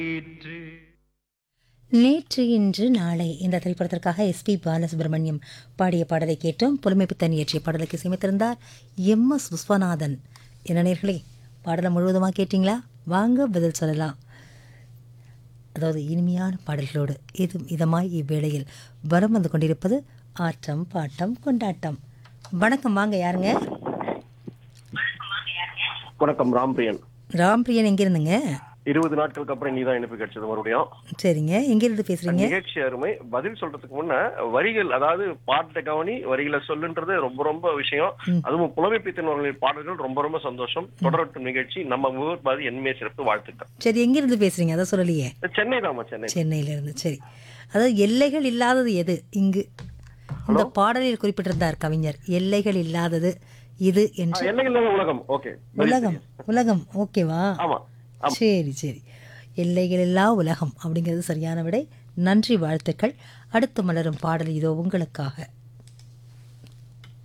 நேற்று இன்று நாளை இந்த திரைப்படத்திற்காக எஸ்பி பாலசுப்ரமணியம் பாடிய பாடலை கேட்டோம் புலமைப்பித்தன் இயற்றிய பாடலுக்கு இசையமைத்திருந்தார் எம் எஸ் விஸ்வநாதன் என்ன நேர்களே பாடலை முழுவதுமாக கேட்டிங்களா வாங்க பதில் சொல்லலாம் அதாவது இனிமையான பாடல்களோடு இது இதமாய் இவ்வேளையில் வரம் வந்து கொண்டிருப்பது ஆட்டம் பாட்டம் கொண்டாட்டம் வணக்கம் வாங்க யாருங்க வணக்கம் ராம்பிரியன் ராம்பிரியன் எங்கிருந்துங்க இருபது நாட்களுக்கு அப்புறம் நீதான் இணைப்பு கிடைச்சது மறுபடியும் சரிங்க எங்கிருந்து பேசுறீங்க நிகழ்ச்சி அருமை பதில் சொல்றதுக்கு முன்ன வரிகள் அதாவது பாட்டை கவனி வரிகளை சொல்லுன்றது ரொம்ப ரொம்ப விஷயம் அதுவும் புலமைப்பித்தனவர்களின் பாடல்கள் ரொம்ப ரொம்ப சந்தோஷம் தொடரட்டும் நிகழ்ச்சி நம்ம விவர்பாதி என்மே சிறப்பு வாழ்த்துக்கள் சரி எங்கிருந்து பேசுறீங்க அதை சொல்லலையே சென்னை தாமா சென்னை சென்னையில இருந்து சரி அதாவது எல்லைகள் இல்லாதது எது இங்கு இந்த பாடலில் குறிப்பிட்டிருந்தார் கவிஞர் எல்லைகள் இல்லாதது இது என்று எல்லைகள் இல்லாத உலகம் ஓகே உலகம் உலகம் ஓகேவா ஆமா சரி சரி எல்லைகள் இல்லா உலகம் அப்படிங்கிறது சரியான விடை நன்றி வாழ்த்துக்கள் அடுத்து மலரும் பாடல் இதோ உங்களுக்காக